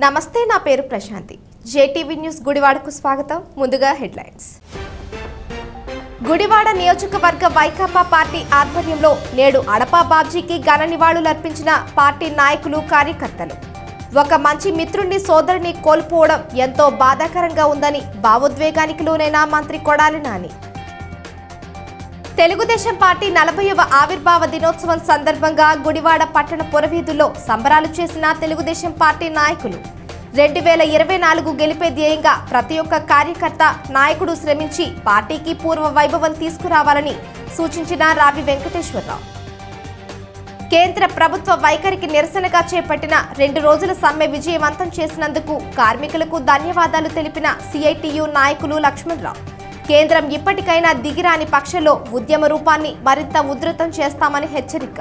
నమస్తే నా పేరు ప్రశాంతి జేటీవీ న్యూస్ గుడివాడకు స్వాగతం ముందుగా హెడ్లైన్స్ గుడివాడ నియోజకవర్గ వైకాపా పార్టీ ఆధ్వర్యంలో నేడు అడపా బాబ్జీకి ఘన నివాళులర్పించిన పార్టీ నాయకులు కార్యకర్తలు ఒక మంచి మిత్రుణ్ణి సోదరుని కోల్పోవడం ఎంతో బాధాకరంగా ఉందని భావోద్వేగానికి లోనైన మంత్రి కొడాలి నాని తెలుగుదేశం పార్టీ నలభైవ ఆవిర్భావ దినోత్సవం సందర్భంగా గుడివాడ పట్టణ పురవీధుల్లో సంబరాలు చేసిన తెలుగుదేశం పార్టీ నాయకులు రెండు వేల ఇరవై నాలుగు గెలిపే ధ్యేయంగా ప్రతి ఒక్క కార్యకర్త నాయకుడు శ్రమించి పార్టీకి పూర్వ వైభవం తీసుకురావాలని సూచించిన రావి వెంకటేశ్వరరావు కేంద్ర ప్రభుత్వ వైఖరికి నిరసనగా చేపట్టిన రెండు రోజుల సమ్మె విజయవంతం చేసినందుకు కార్మికులకు ధన్యవాదాలు తెలిపిన సిఐటియు నాయకులు లక్ష్మణరావు కేంద్రం ఇప్పటికైనా దిగిరాని పక్షంలో ఉద్యమ రూపాన్ని మరింత ఉధృతం చేస్తామని హెచ్చరిక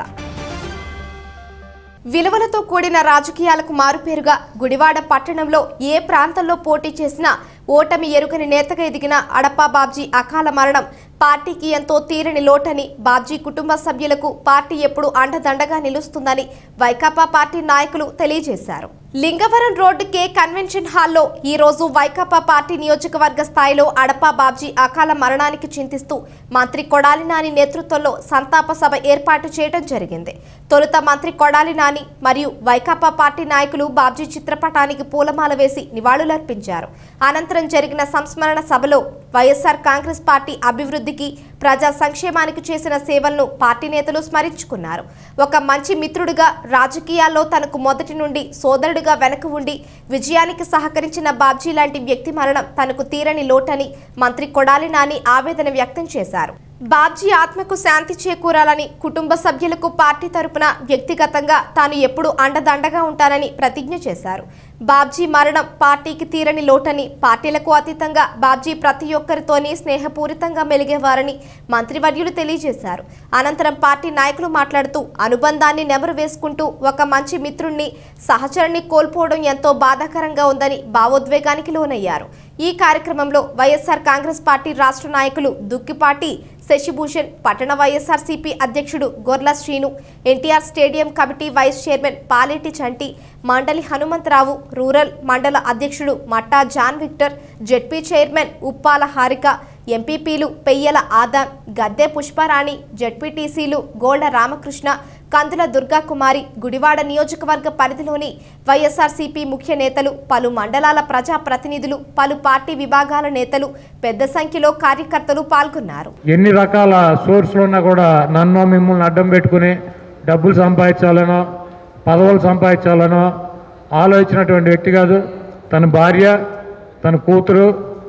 విలువలతో కూడిన రాజకీయాలకు మారుపేరుగా గుడివాడ పట్టణంలో ఏ ప్రాంతంలో పోటీ చేసినా ఓటమి ఎరుగని నేతగా ఎదిగిన అడపా బాబ్జీ అకాల మరణం పార్టీకి ఎంతో తీరని లోటని బాబ్జీ కుటుంబ సభ్యులకు పార్టీ ఎప్పుడు అండదండగా నిలుస్తుందని వైకాపా పార్టీ నాయకులు తెలియజేశారు లింగవరం రోడ్డు కే కన్వెన్షన్ హాల్లో ఈ రోజు వైకాపా పార్టీ నియోజకవర్గ స్థాయిలో అడపా బాబ్జీ అకాల మరణానికి చింతిస్తూ మంత్రి కొడాలి నాని నేతృత్వంలో సంతాప సభ ఏర్పాటు చేయడం జరిగింది తొలుత మంత్రి కొడాలి నాని మరియు వైకాపా పార్టీ నాయకులు బాబ్జీ చిత్రపటానికి పూలమాల వేసి నివాళులర్పించారు అనంతరం జరిగిన సంస్మరణ సభలో వైఎస్ఆర్ కాంగ్రెస్ పార్టీ అభివృద్ధికి ప్రజా సంక్షేమానికి చేసిన సేవలను పార్టీ నేతలు స్మరించుకున్నారు ఒక మంచి మిత్రుడిగా రాజకీయాల్లో తనకు మొదటి నుండి సోదరుడిగా వెనక ఉండి విజయానికి సహకరించిన బాబ్జీ లాంటి వ్యక్తి మరణం తనకు తీరని లోటని మంత్రి కొడాలి నాని ఆవేదన వ్యక్తం చేశారు బాబ్జీ ఆత్మకు శాంతి చేకూరాలని కుటుంబ సభ్యులకు పార్టీ తరపున వ్యక్తిగతంగా తాను ఎప్పుడూ అండదండగా ఉంటానని ప్రతిజ్ఞ చేశారు బాబ్జీ మరణం పార్టీకి తీరని లోటని పార్టీలకు అతీతంగా బాబ్జీ ప్రతి ఒక్కరితోని స్నేహపూరితంగా మెలిగేవారని మంత్రివర్యులు తెలియజేశారు అనంతరం పార్టీ నాయకులు మాట్లాడుతూ అనుబంధాన్ని నెమరు వేసుకుంటూ ఒక మంచి మిత్రుణ్ణి సహచరుణ్ణి కోల్పోవడం ఎంతో బాధాకరంగా ఉందని భావోద్వేగానికి లోనయ్యారు ఈ కార్యక్రమంలో వైఎస్ఆర్ కాంగ్రెస్ పార్టీ రాష్ట్ర నాయకులు దుక్కిపాటి శశిభూషణ్ పట్టణ వైఎస్ఆర్సీపీ అధ్యక్షుడు Gorla Srinu NTR stadium committee vice chairman Paleti Chanti Mandali Hanumantharao rural మండల అధ్యక్షుడు Matta John Victor ZP chairman Uppala Harika ఎంపీపీలు పెయ్యల ఆదాం గద్దె పుష్పరాణి జెడ్పీటీసీలు గోళ్ల రామకృష్ణ కందుల దుర్గాకుమారి గుడివాడ నియోజకవర్గ పరిధిలోని వైఎస్ఆర్సీపీ ముఖ్య నేతలు పలు మండలాల ప్రజా ప్రతినిధులు పలు పార్టీ విభాగాల నేతలు పెద్ద సంఖ్యలో కార్యకర్తలు పాల్గొన్నారు ఎన్ని రకాల సోర్స్లు ఉన్నా కూడా నన్ను మిమ్మల్ని అడ్డం పెట్టుకుని డబ్బులు సంపాదించాలనో పదవులు సంపాదించాలనో ఆలోచించినటువంటి వ్యక్తి కాదు తన భార్య తన కూతురు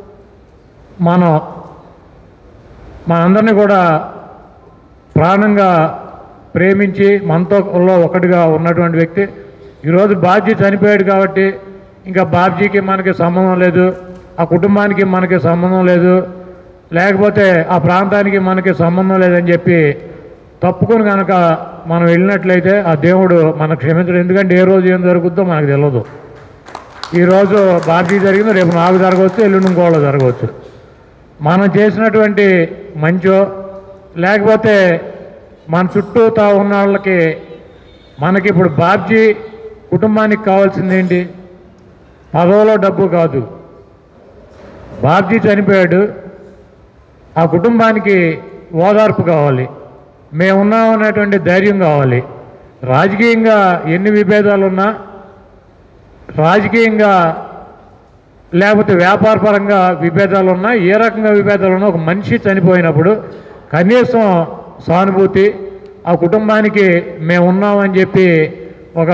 మనం మనందరినీ కూడా ప్రాణంగా ప్రేమించి మనతో లో ఒకటిగా ఉన్నటువంటి వ్యక్తి ఈరోజు బాబ్జీ చనిపోయాడు కాబట్టి ఇంకా బాబ్జీకి మనకి సంబంధం లేదు ఆ కుటుంబానికి మనకి సంబంధం లేదు లేకపోతే ఆ ప్రాంతానికి మనకి సంబంధం లేదని చెప్పి తప్పుకొని కనుక మనం వెళ్ళినట్లయితే ఆ దేవుడు మనకు క్షమించడు ఎందుకంటే ఏ రోజు ఏం జరుగుద్దో మనకు తెలియదు ఈరోజు బాబ్జీ జరిగింది రేపు నాకు జరగవచ్చు ఎల్లుండి ఇంకోళ్ళు జరగవచ్చు మనం చేసినటువంటి మంచో లేకపోతే మన చుట్టూతా ఉన్న వాళ్ళకి మనకి ఇప్పుడు బాబ్జీ కుటుంబానికి కావాల్సింది ఏంటి పదవులో డబ్బు కాదు బాబ్జీ చనిపోయాడు ఆ కుటుంబానికి ఓదార్పు కావాలి మేమున్నాం అనేటువంటి ధైర్యం కావాలి రాజకీయంగా ఎన్ని విభేదాలు ఉన్నా రాజకీయంగా లేకపోతే వ్యాపారపరంగా విభేదాలు ఉన్నా ఏ రకంగా విభేదాలు ఉన్నా ఒక మనిషి చనిపోయినప్పుడు కనీసం సానుభూతి ఆ కుటుంబానికి మేము ఉన్నామని చెప్పి ఒక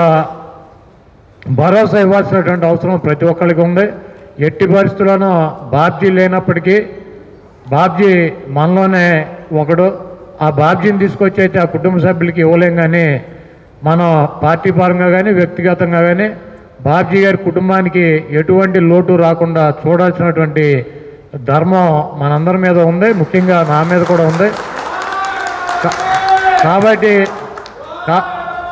భరోసా ఇవ్వాల్సినటువంటి అవసరం ప్రతి ఒక్కరికి ఉంది ఎట్టి పరిస్థితుల్లోనూ బాబ్జీ లేనప్పటికీ బాబ్జీ మనలోనే ఒకడు ఆ బాబ్జీని తీసుకొచ్చి అయితే ఆ కుటుంబ సభ్యులకి ఇవ్వలేం కానీ మనం పార్టీ పరంగా కానీ వ్యక్తిగతంగా కానీ బాబ్జీ గారి కుటుంబానికి ఎటువంటి లోటు రాకుండా చూడాల్సినటువంటి ధర్మం మనందరి మీద ఉంది ముఖ్యంగా నా మీద కూడా ఉంది కా- కాబట్టి కా-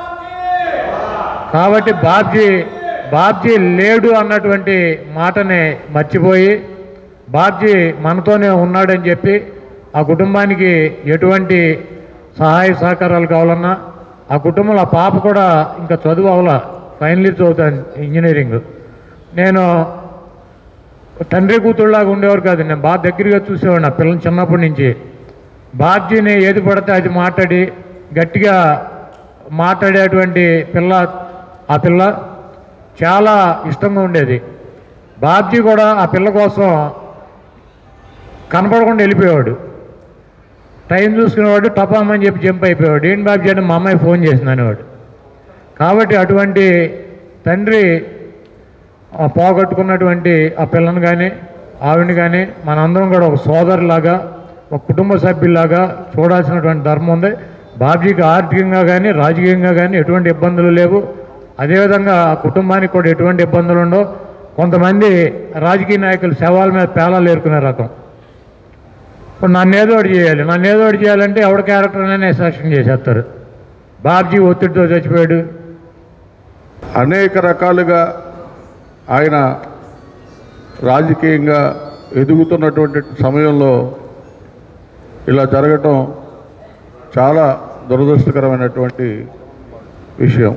కాబట్టి బాబ్జీ బాబ్జీ లేడు అన్నటువంటి మాటని మర్చిపోయి బాబ్జీ మనతోనే ఉన్నాడని చెప్పి ఆ కుటుంబానికి ఎటువంటి సహాయ సహకారాలు కావాలన్నా ఆ కుటుంబంలో ఆ పాప కూడా ఇంకా చదువు అవలా ఫైనల్ ఇయర్ చదువుతాను ఇంజనీరింగ్ నేను తండ్రి కూతురులాగా ఉండేవారు కాదు నేను బాగా దగ్గరగా చూసేవాడు నా పిల్లలు చిన్నప్పటి నుంచి బాబ్జీని ఏది పడితే అది మాట్లాడి గట్టిగా మాట్లాడేటువంటి పిల్ల ఆ పిల్ల చాలా ఇష్టంగా ఉండేది బాబ్జీ కూడా ఆ పిల్ల కోసం కనపడకుండా వెళ్ళిపోయేవాడు టైం చూసుకునేవాడు టపామని చెప్పి జంప్ అయిపోయాడు ఏంటి బాబ్జీ అంటే మా అమ్మాయి ఫోన్ చేసింది అనేవాడు కాబట్టి అటువంటి తండ్రి ఆ పోగొట్టుకున్నటువంటి ఆ పిల్లని కానీ ఆవిడని కానీ మనందరం కూడా ఒక సోదరులాగా ఒక కుటుంబ సభ్యులాగా చూడాల్సినటువంటి ధర్మం ఉంది బాబ్జీకి ఆర్థికంగా కానీ రాజకీయంగా కానీ ఎటువంటి ఇబ్బందులు లేవు అదేవిధంగా ఆ కుటుంబానికి కూడా ఎటువంటి ఇబ్బందులు ఉండవు కొంతమంది రాజకీయ నాయకులు శవాల మీద పేలాలు ఏరుకునే రకం ఇప్పుడు నన్ను ఏదో ఒకటి చేయాలి నన్ను ఏదో ఒకటి చేయాలంటే ఎవడ క్యారెక్టర్ అయినా సెలక్షన్ చేసేస్తారు బాబ్జీ ఒత్తిడితో చచ్చిపోయాడు అనేక రకాలుగా ఆయన రాజకీయంగా ఎదుగుతున్నటువంటి సమయంలో ఇలా జరగటం చాలా దురదృష్టకరమైనటువంటి విషయం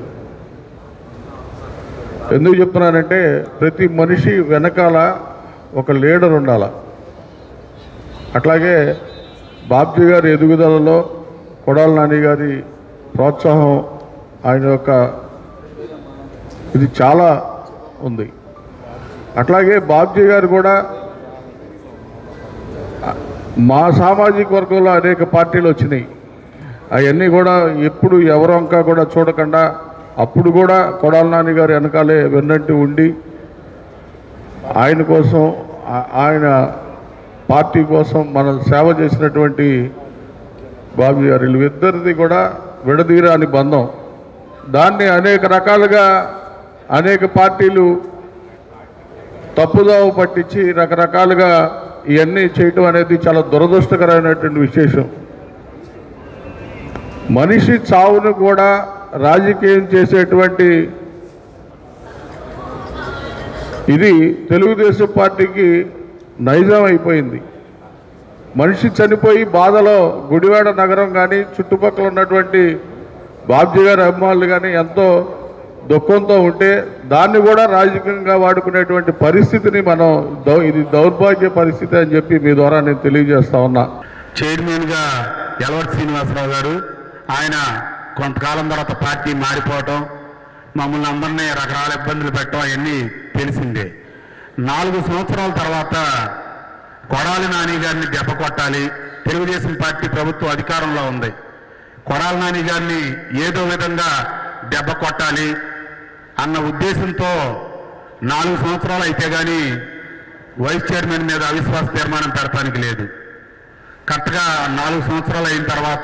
ఎందుకు చెప్తున్నానంటే ప్రతి మనిషి వెనకాల ఒక లీడర్ ఉండాల అట్లాగే బాబ్జీ గారి ఎదుగుదలలో కొడాల నాని గారి ప్రోత్సాహం ఆయన యొక్క ఇది చాలా ఉంది అట్లాగే బాబ్జీ గారు కూడా మా సామాజిక వర్గంలో అనేక పార్టీలు వచ్చినాయి అవన్నీ కూడా ఎప్పుడు ఎవరు వంక కూడా చూడకుండా అప్పుడు కూడా కొడాల నాని గారు వెనకాలే వెన్నంటి ఉండి ఆయన కోసం ఆ- ఆయన పార్టీ కోసం మనం సేవ చేసినటువంటి బాబు గారు వీళ్ళిద్దరిది కూడా విడదీరాని బంధం దాన్ని అనేక రకాలుగా అనేక పార్టీలు తప్పుదోవ పట్టించి రకరకాలుగా ఇవన్నీ చేయటం అనేది చాలా దురదృష్టకరమైనటువంటి విశేషం మనిషి చావును కూడా రాజకీయం చేసేటువంటి ఇది తెలుగుదేశం పార్టీకి నైజం అయిపోయింది మనిషి చనిపోయి బాధలో గుడివాడ నగరం కానీ చుట్టుపక్కల ఉన్నటువంటి బాబ్జీ గారి అభిమానులు కానీ ఎంతో దుఃఖంతో ఉంటే దాన్ని కూడా రాజకీయంగా వాడుకునేటువంటి పరిస్థితిని మనం దౌ- ఇది దౌర్భాగ్య పరిస్థితి అని చెప్పి మీ ద్వారా నేను తెలియజేస్తా ఉన్నా చైర్మన్గా ఎలవటి శ్రీనివాసరావు గారు ఆయన కొంతకాలం తర్వాత పార్టీ మారిపోవటం మమ్మల్ని అందరినీ రకరకాల ఇబ్బందులు పెట్టడం అవన్నీ తెలిసిందే నాలుగు సంవత్సరాల తర్వాత కొడాలి నాని గారిని దెబ్బ కొట్టాలి తెలుగుదేశం పార్టీ ప్రభుత్వం అధికారంలో ఉంది కొడాలి నాని గారిని ఏదో విధంగా దెబ్బ కొట్టాలి అన్న ఉద్దేశంతో నాలుగు సంవత్సరాలు అయితే కానీ వైస్ చైర్మన్ మీద అవిశ్వాస తీర్మానం పెడతానికి లేదు కరెక్ట్గా నాలుగు సంవత్సరాలు అయిన తర్వాత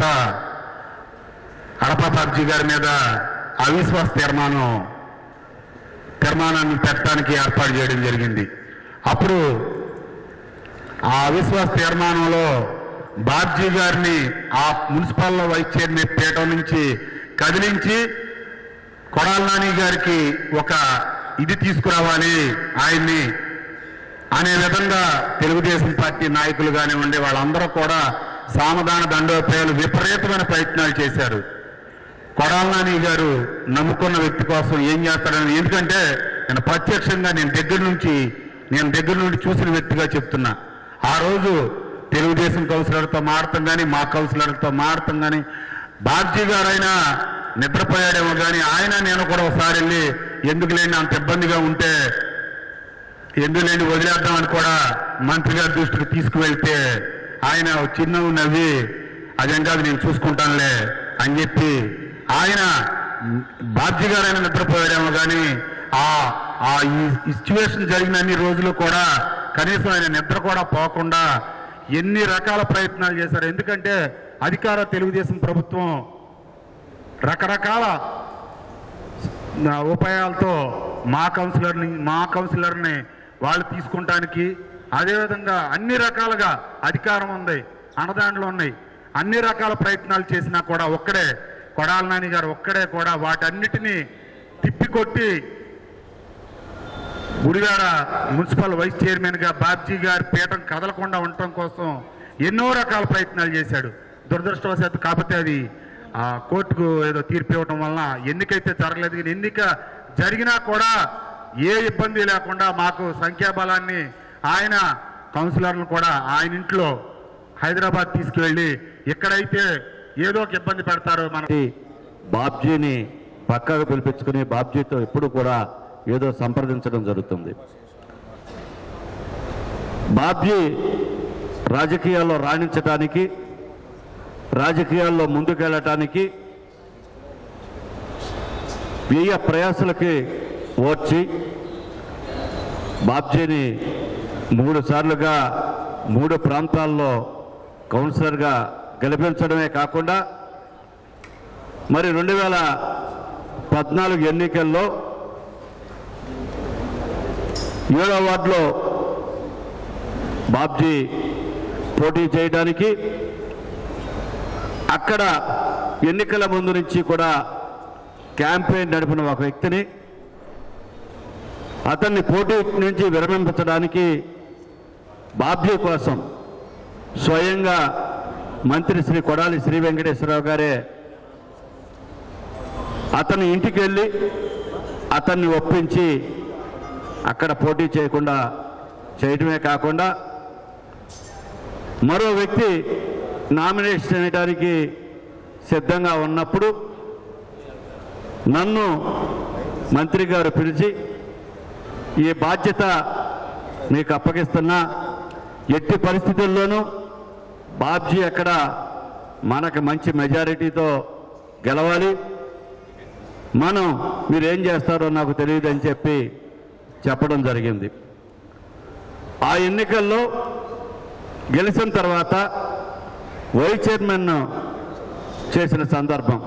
అడపా బాబ్జీ గారి మీద అవిశ్వాస తీర్మానం తీర్మానాన్ని పెట్టడానికి ఏర్పాటు చేయడం జరిగింది అప్పుడు ఆ అవిశ్వాస తీర్మానంలో బాబ్జీ గారిని ఆ మున్సిపల్ వైస్ చైర్మన్ పీఠం నుంచి కదిలించి కొడాల నాని గారికి ఒక ఇది తీసుకురావాలి ఆయన్ని అనే విధంగా తెలుగుదేశం పార్టీ నాయకులు కానివ్వండి వాళ్ళందరూ కూడా సామధాన దండోపాయాలు విపరీతమైన ప్రయత్నాలు చేశారు కొడాల నాని గారు నమ్ముకున్న వ్యక్తి కోసం ఏం చేస్తాడని ఎందుకంటే నేను ప్రత్యక్షంగా నేను దగ్గర నుంచి నేను దగ్గర నుండి చూసిన వ్యక్తిగా చెప్తున్నా ఆ రోజు తెలుగుదేశం కౌన్సిలర్తో మాడతాం కానీ మా కౌన్సిలర్తో మాడతాం కానీ బాబ్జీ గారైనా నిద్రపోయాడేమో కానీ ఆయన నేను కూడా ఒకసారి వెళ్ళి ఎందుకు లేని అంత ఇబ్బందిగా ఉంటే ఎందుకు లేని వదిలేద్దామని కూడా మంత్రి గారి దృష్టికి తీసుకువెళ్తే ఆయన ఒక చిరునవ్వు నవ్వి అదేం కాదు నేను చూసుకుంటానులే అని చెప్పి ఆయన బాబ్జీ గారు ఆయన నిద్రపోయాడేమో కానీ ఆ ఆ ఈ సిచ్యువేషన్ జరిగిన అన్ని రోజులు కూడా కనీసం ఆయన నిద్ర కూడా పోకుండా ఎన్ని రకాల ప్రయత్నాలు చేశారు ఎందుకంటే అధికార తెలుగుదేశం ప్రభుత్వం రకరకాల నా ఉపాయాలతో మా కౌన్సిలర్ని మా కౌన్సిలర్ని వాళ్ళు తీసుకుంటానికి అదేవిధంగా అన్ని రకాలుగా అధికారం ఉంది అన్నదాండ్లు ఉన్నాయి అన్ని రకాల ప్రయత్నాలు చేసినా కూడా ఒక్కడే కొడాల నాని గారు ఒక్కడే కూడా వాటన్నిటినీ తిప్పికొట్టి గుడివాడ మున్సిపల్ వైస్ చైర్మన్గా బాబ్జీ గారి పీఠం కదలకుండా ఉండటం కోసం ఎన్నో రకాల ప్రయత్నాలు చేశాడు దురదృష్టవశాత్తు కాకపోతే అది ఆ కోర్టుకు ఏదో తీర్పు ఇవ్వటం వలన ఎన్నికైతే జరగలేదు కానీ ఎన్నిక జరిగినా కూడా ఏ ఇబ్బంది లేకుండా మాకు సంఖ్యాబలాన్ని ఆయన కౌన్సిలర్లు కూడా ఆయన ఇంట్లో హైదరాబాద్ తీసుకువెళ్ళి ఎక్కడైతే ఏదో ఒక ఇబ్బంది పెడతారో మన ఈ బాబ్జీని పక్కకు పిలిపించుకుని బాబ్జీతో ఎప్పుడు కూడా ఏదో సంప్రదించడం జరుగుతుంది బాబ్జీ రాజకీయాల్లో రాణించటానికి రాజకీయాల్లో ముందుకెళ్ళటానికి వ్యయ ప్రయాసలకి ఓర్చి బాబ్జీని మూడు సార్లుగా మూడు ప్రాంతాల్లో కౌన్సిలర్గా గెలిపించడమే కాకుండా మరి రెండు వేల పద్నాలుగు ఎన్నికల్లో ఏడో వార్డులో బాబ్జీ పోటీ చేయడానికి అక్కడ ఎన్నికల ముందు నుంచి కూడా క్యాంపెయిన్ నడిపిన ఒక వ్యక్తిని అతన్ని పోటీ నుంచి విరమింపచడానికి బాబ్జీ కోసం స్వయంగా మంత్రి శ్రీ కొడాలి శ్రీ వెంకటేశ్వరరావు గారే అతని ఇంటికి వెళ్ళి అతన్ని ఒప్పించి అక్కడ పోటీ చేయకుండా చేయటమే కాకుండా మరో వ్యక్తి నామినేషన్ చేయడానికి సిద్ధంగా ఉన్నప్పుడు నన్ను మంత్రి గారు పిలిచి ఈ బాధ్యత మీకు అప్పగిస్తున్నా ఎట్టి పరిస్థితుల్లోనూ బాబ్జీ అక్కడ మనకు మంచి మెజారిటీతో గెలవాలి మనం మీరేం చేస్తారో నాకు తెలియదు అని చెప్పి చెప్పడం జరిగింది ఆ ఎన్నికల్లో గెలిచిన తర్వాత వైస్ చైర్మన్ చేసిన సందర్భం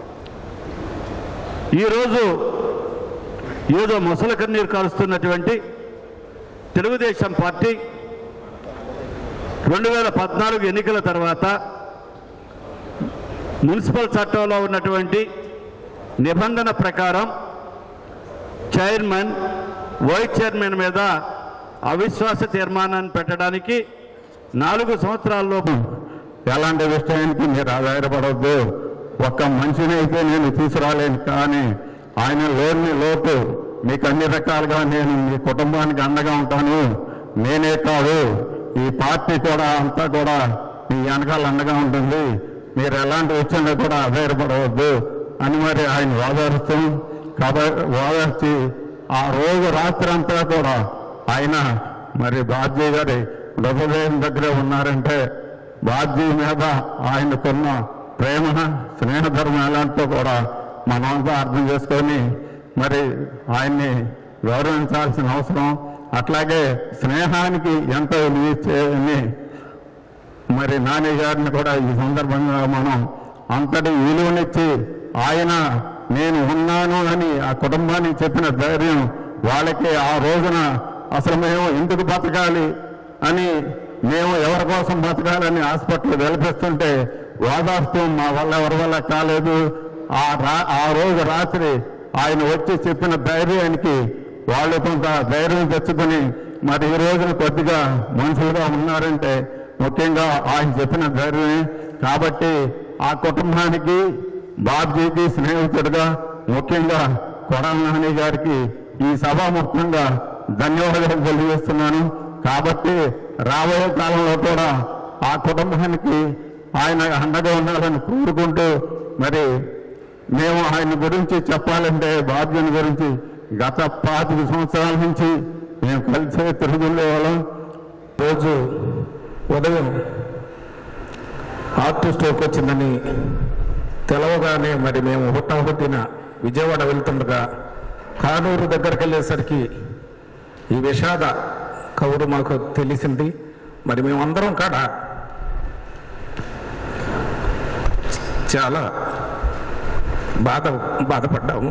ఈరోజు ఏదో మొసల కన్నీరు కారుస్తున్నటువంటి తెలుగుదేశం పార్టీ రెండు వేల పద్నాలుగు ఎన్నికల తర్వాత మున్సిపల్ చట్టంలో ఉన్నటువంటి నిబంధన ప్రకారం చైర్మన్ వైస్ చైర్మన్ మీద అవిశ్వాస తీర్మానాన్ని పెట్టడానికి నాలుగు సంవత్సరాల్లోపు ఎలాంటి విషయానికి మీరు ఆధారపడవద్దు ఒక్క మనిషిని అయితే నేను తీసుకురాలేను కానీ ఆయన లేని లోటు మీకు అన్ని రకాలుగా నేను మీ కుటుంబానికి అండగా ఉంటాను నేనే కాదు ఈ పార్టీ కూడా అంతా కూడా మీ వెనకాల అండగా ఉంటుంది మీరు ఎలాంటి విషయంలో కూడా ఆధారపడవద్దు అని మరి ఆయన వాదారుస్తూ కాబట్టి వాదార్చి ఆ రోజు రాత్రి అంతా కూడా ఆయన మరి బాబ్జీ గారి మృతదేహం దగ్గరే ఉన్నారంటే బాబ్జీ మీద ఆయనకున్న ప్రేమ స్నేహధర్మం ఎలాంటితో కూడా మనమంతా అర్థం చేసుకొని మరి ఆయన్ని గౌరవించాల్సిన అవసరం అట్లాగే స్నేహానికి ఎంత విలువ ఇచ్చేయని మరి నాని గారిని కూడా ఈ సందర్భంగా మనం అంతటి విలువనిచ్చి ఆయన నేను ఉన్నాను అని ఆ కుటుంబానికి చెప్పిన ధైర్యం వాళ్ళకి ఆ రోజున అసలు మేము ఎందుకు బతకాలి అని మేము ఎవరి కోసం బతకాలని హాస్పిటల్ వెలిపిస్తుంటే వాదాస్తూ మా వల్ల ఎవరి వల్ల కాలేదు ఆ రా ఆ రోజు రాత్రి ఆయన వచ్చి చెప్పిన ధైర్యానికి వాళ్ళు కొంత ధైర్యం తెచ్చుకొని మరి ఈ రోజున కొద్దిగా మనుషులుగా ఉన్నారంటే ముఖ్యంగా ఆయన చెప్పిన ధైర్యమే కాబట్టి ఆ కుటుంబానికి బాబ్జీకి స్నేహితుడిగా ముఖ్యంగా కొడాల నాని గారికి ఈ సభాముఖంగా ధన్యవాదాలు తెలియజేస్తున్నాను కాబట్టి రాబోయే కాలంలో కూడా ఆ కుటుంబానికి ఆయన అండగా ఉండాలని కోరుకుంటూ మరి మేము ఆయన గురించి చెప్పాలంటే బాబ్జీని గురించి గత పాతిక సంవత్సరాల నుంచి మేము కలిసే తిరుగుండే వాళ్ళం రోజు ఉదయం హార్ట్ స్ట్రోక్ వచ్చిందని తెలవగానే మరి మేము హుట్టాహుట్టిన విజయవాడ వెళ్తుండగా కానూరు దగ్గరికి వెళ్ళేసరికి ఈ విషాద కవురు మాకు తెలిసింది మరి మేమందరం కాడ చాలా బాధ బాధపడ్డాము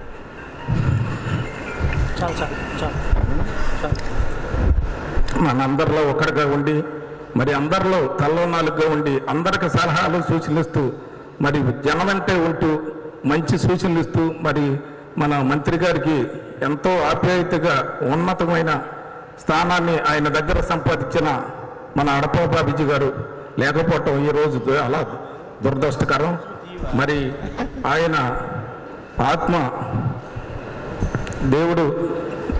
మనందరిలో ఒకటిగా ఉండి మరి అందరిలో తల్లో నాలుగుగా ఉండి అందరికి సలహాలు సూచనలు ఇస్తూ మరి జనం వెంటే ఉంటూ మంచి సూచనలు ఇస్తూ మరి మన మంత్రి గారికి ఎంతో ఆప్యాయతగా ఉన్నతమైన స్థానాన్ని ఆయన దగ్గర సంపాదించిన మన అడప బాబీజీ గారు లేకపోవటం ఈరోజు అలా దురదృష్టకరం మరి ఆయన ఆత్మ దేవుడు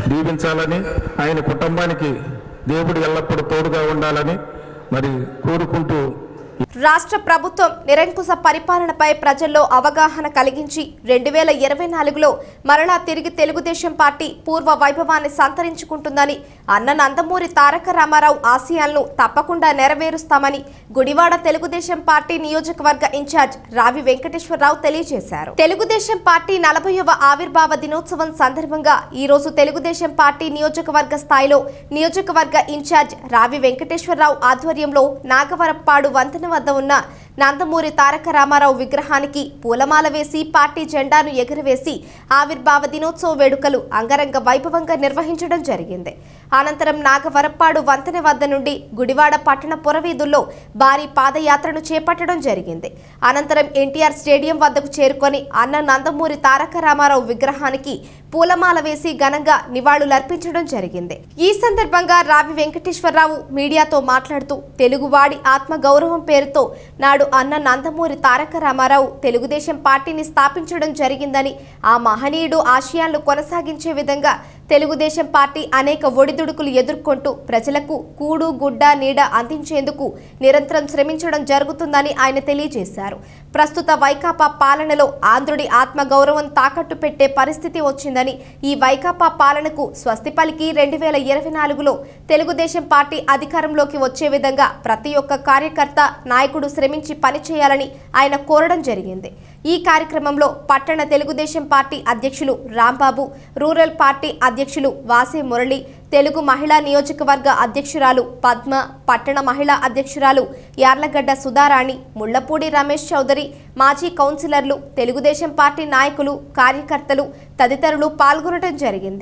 దీవించాలని ఆయన కుటుంబానికి దేవుడు ఎల్లప్పుడూ తోడుగా ఉండాలని మరి కోరుకుంటూ రాష్ట్ర ప్రభుత్వం నిరంకుశ పరిపాలనపై ప్రజల్లో అవగాహన కలిగించి రెండు వేల ఇరవై నాలుగులో మరలా తిరిగి తెలుగుదేశం పార్టీ పూర్వ వైభవాన్ని సంతరించుకుంటుందని అన్న నందమూరి తారక రామారావు ఆశయాలను తప్పకుండా నెరవేరుస్తామని గుడివాడ తెలుగుదేశం పార్టీ నియోజకవర్గ ఇన్ఛార్జ్ రావి వెంకటేశ్వరరావు తెలియజేశారు తెలుగుదేశం పార్టీ నలభైవ ఆవిర్భావ దినోత్సవం సందర్భంగా ఈ రోజు తెలుగుదేశం పార్టీ నియోజకవర్గ స్థాయిలో నియోజకవర్గ ఇన్ఛార్జ్ రావి వెంకటేశ్వరరావు ఆధ్వర్యంలో నాగవరప్పాడు వంతెన వద్ద ఉన్న నందమూరి తారక రామారావు విగ్రహానికి పూలమాల వేసి పార్టీ జెండాను ఎగురవేసి ఆవిర్భావ దినోత్సవ వేడుకలు అంగరంగ వైభవంగా నిర్వహించడం జరిగింది అనంతరం నాగవరప్పాడు వంతెన వద్ద నుండి గుడివాడ పట్టణ పురవీధుల్లో భారీ పాదయాత్రను చేపట్టడం జరిగింది అనంతరం ఎన్టీఆర్ స్టేడియం వద్దకు చేరుకొని అన్న నందమూరి తారక రామారావు విగ్రహానికి పూలమాల వేసి ఘనంగా నివాళులర్పించడం జరిగింది ఈ సందర్భంగా రావి వెంకటేశ్వరరావు మీడియాతో మాట్లాడుతూ తెలుగువాడి ఆత్మ గౌరవం పేరుతో నాడు అన్న నందమూరి తారక రామారావు తెలుగుదేశం పార్టీని స్థాపించడం జరిగిందని ఆ మహనీయుడు ఆశయాలను కొనసాగించే విధంగా తెలుగుదేశం పార్టీ అనేక ఒడిదుడుకులు ఎదుర్కొంటూ ప్రజలకు కూడు గుడ్డ నీడ అందించేందుకు నిరంతరం శ్రమించడం జరుగుతుందని ఆయన తెలియజేశారు ప్రస్తుత వైకాపా పాలనలో ఆంధ్రుడి ఆత్మగౌరవం తాకట్టు పెట్టే పరిస్థితి వచ్చిందని ఈ వైకాపా పాలనకు స్వస్తి పలికి రెండు వేల ఇరవై నాలుగులో తెలుగుదేశం పార్టీ అధికారంలోకి వచ్చే విధంగా ప్రతి ఒక్క కార్యకర్త నాయకుడు శ్రమించి పనిచేయాలని ఆయన కోరడం జరిగింది ఈ కార్యక్రమంలో పట్టణ తెలుగుదేశం పార్టీ అధ్యక్షులు రాంబాబు రూరల్ పార్టీ అధ్యక్షులు వాసే మురళి తెలుగు మహిళా నియోజకవర్గ అధ్యక్షురాలు పద్మ పట్టణ మహిళా అధ్యక్షురాలు యార్లగడ్డ సుధారాణి ముళ్లపూడి రమేష్ చౌదరి మాజీ కౌన్సిలర్లు తెలుగుదేశం పార్టీ నాయకులు కార్యకర్తలు తదితరులు పాల్గొనడం జరిగింది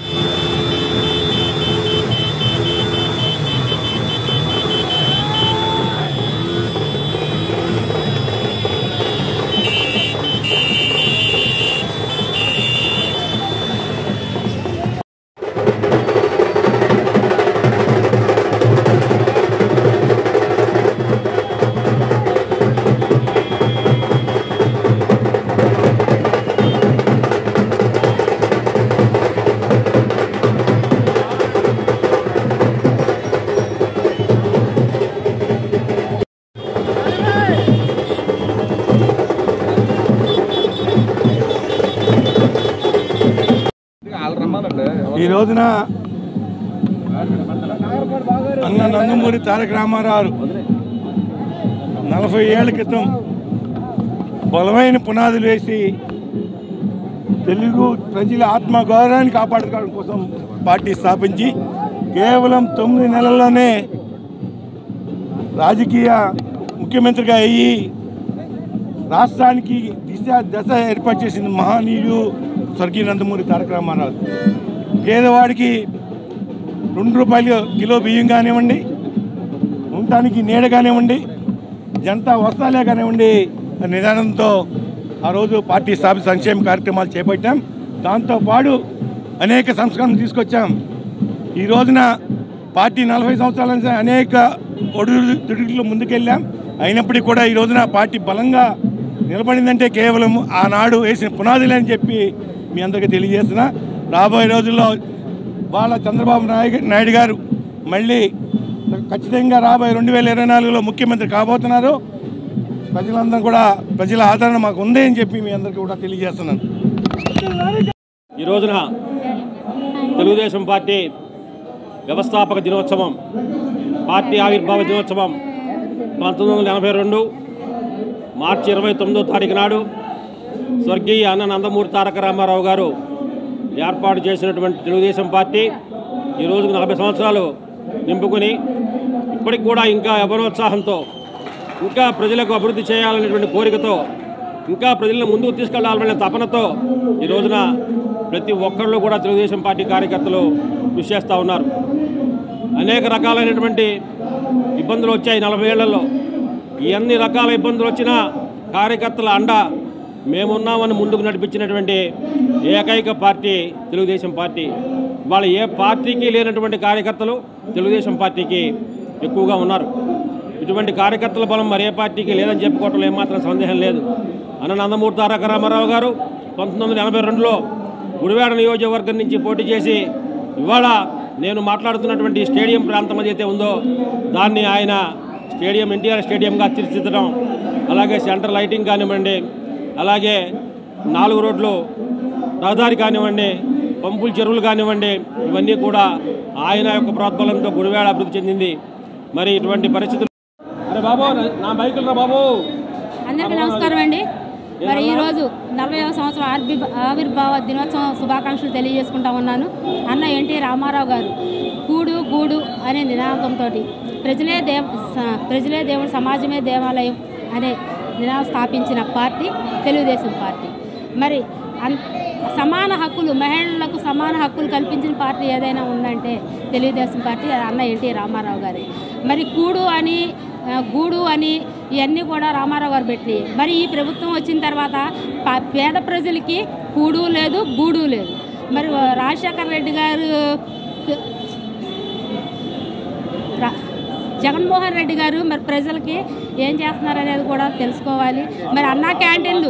ఈ రోజున అన్న నందమూరి తారక రామారావు నలభై ఏళ్ల క్రితం బలమైన పునాదులు వేసి తెలుగు ప్రజల ఆత్మ గౌరవాన్ని కాపాడుకోవడం కోసం పార్టీ స్థాపించి కేవలం తొమ్మిది నెలల్లోనే రాజకీయ ముఖ్యమంత్రిగా అయ్యి రాష్ట్రానికి దిశ దశ ఏర్పాటు చేసిన మహనీయుడు స్వర్గీయ నందమూరి తారక రామారావు పేదవాడికి రెండు రూపాయలు కిలో బియ్యం కానివ్వండి ఉండటానికి నీడ కానివ్వండి జనతా వస్త్రాలే కానివ్వండి నిదానంతో ఆ రోజు పార్టీ స్థాపిత సంక్షేమ కార్యక్రమాలు చేపట్టాం దాంతోపాటు అనేక సంస్కరణలు తీసుకొచ్చాం ఈ రోజున పార్టీ నలభై సంవత్సరాల నుంచి అనేక ఒడుదుడుకులు ముందుకెళ్ళాం అయినప్పటికీ కూడా ఈ రోజున పార్టీ బలంగా నిలబడిందంటే కేవలం ఆనాడు వేసిన పునాదులే అని చెప్పి మీ అందరికీ తెలియజేస్తున్నా రాబోయే రోజుల్లో వాళ్ళ చంద్రబాబు నాయుడు నాయుడు గారు మళ్ళీ ఖచ్చితంగా రాబోయే రెండు వేల ఇరవై నాలుగులో ముఖ్యమంత్రి కాబోతున్నారు ప్రజలందరూ కూడా ప్రజల ఆదరణ మాకు ఉంది అని చెప్పి మీ అందరికీ కూడా తెలియజేస్తున్నాను ఈ రోజున తెలుగుదేశం పార్టీ వ్యవస్థాపక దినోత్సవం పార్టీ ఆవిర్భావ దినోత్సవం పంతొమ్మిది వందల ఎనభై రెండు మార్చి ఇరవై తొమ్మిదో తారీఖు నాడు స్వర్గీయ అన్న నందమూరి తారక రామారావు గారు ఏర్పాటు చేసినటువంటి తెలుగుదేశం పార్టీ ఈ రోజుకు నలభై సంవత్సరాలు నింపుకొని ఇప్పటికి కూడా ఇంకా యవనోత్సాహంతో ఇంకా ప్రజలకు అభివృద్ధి చేయాలనేటువంటి కోరికతో ఇంకా ప్రజలను ముందుకు తీసుకెళ్లాలనే తపనతో ఈ రోజున ప్రతి ఒక్కళ్ళు కూడా తెలుగుదేశం పార్టీ కార్యకర్తలు కృషి చేస్తూ ఉన్నారు అనేక రకాలైనటువంటి ఇబ్బందులు వచ్చాయి నలభై ఏళ్లలో ఈ అన్ని రకాల ఇబ్బందులు వచ్చినా కార్యకర్తల అండ మేమున్నామని ముందుకు నడిపించినటువంటి ఏకైక పార్టీ తెలుగుదేశం పార్టీ వాళ్ళ ఏ పార్టీకి లేనటువంటి కార్యకర్తలు తెలుగుదేశం పార్టీకి ఎక్కువగా ఉన్నారు ఇటువంటి కార్యకర్తల బలం మరే పార్టీకి లేదని చెప్పుకోవటంలో ఏమాత్రం సందేహం లేదు అన్న నందమూరి తారక రామారావు గారు పంతొమ్మిది వందల ఎనభై రెండులో గుడివాడ నియోజకవర్గం నుంచి పోటీ చేసి ఇవాళ నేను మాట్లాడుతున్నటువంటి స్టేడియం ప్రాంతం ఏదైతే ఉందో దాన్ని ఆయన స్టేడియం ఎన్టీఆర్ స్టేడియంగా తీర్చిదిద్దడం అలాగే సెంటర్ లైటింగ్ కానివ్వండి అలాగే నాలుగు రోడ్లు రహదారి కానివ్వండి పంపుల చెరువులు కానివ్వండి ఇవన్నీ కూడా ఆయన యొక్క ప్రోద్బలంతో గుడివాడ అభివృద్ధి చెందింది మరి ఇటువంటి పరిస్థితులు అరే బాబు నా బైకులు రా బాబు అందరికీ నమస్కారం అండి మరి ఈరోజు నలభైవ సంవత్సరం ఆర్బి ఆవిర్భావ దినోత్సవం శుభాకాంక్షలు తెలియజేసుకుంటా ఉన్నాను అన్న ఎన్టీ రామారావు గారు కూడు గూడు అనే నినాదంతో ప్రజలే దేవ స- ప్రజలే దేవుడు సమాజమే దేవాలయం అనే నినాదం స్థాపించిన పార్టీ తెలుగుదేశం పార్టీ మరి అన్ సమాన హక్కులు మహిళలకు సమాన హక్కులు కల్పించిన పార్టీ ఏదైనా ఉందంటే తెలుగుదేశం పార్టీ అది అన్న ఎన్టీ రామారావు గారి మరి కూడు అని ఆ, గూడు అని ఇవన్నీ కూడా రామారావు గారు పెట్టినాయి మరి ఈ ప్రభుత్వం వచ్చిన తర్వాత ప- పేద ప్రజలకి కూడు లేదు గూడు లేదు మరి రాజశేఖర రెడ్డి గారు రా- జగన్మోహన్ రెడ్డి గారు మరి ప్రజలకి ఏం చేస్తున్నారు అనేది కూడా తెలుసుకోవాలి మరి అన్నా క్యాంటీన్లు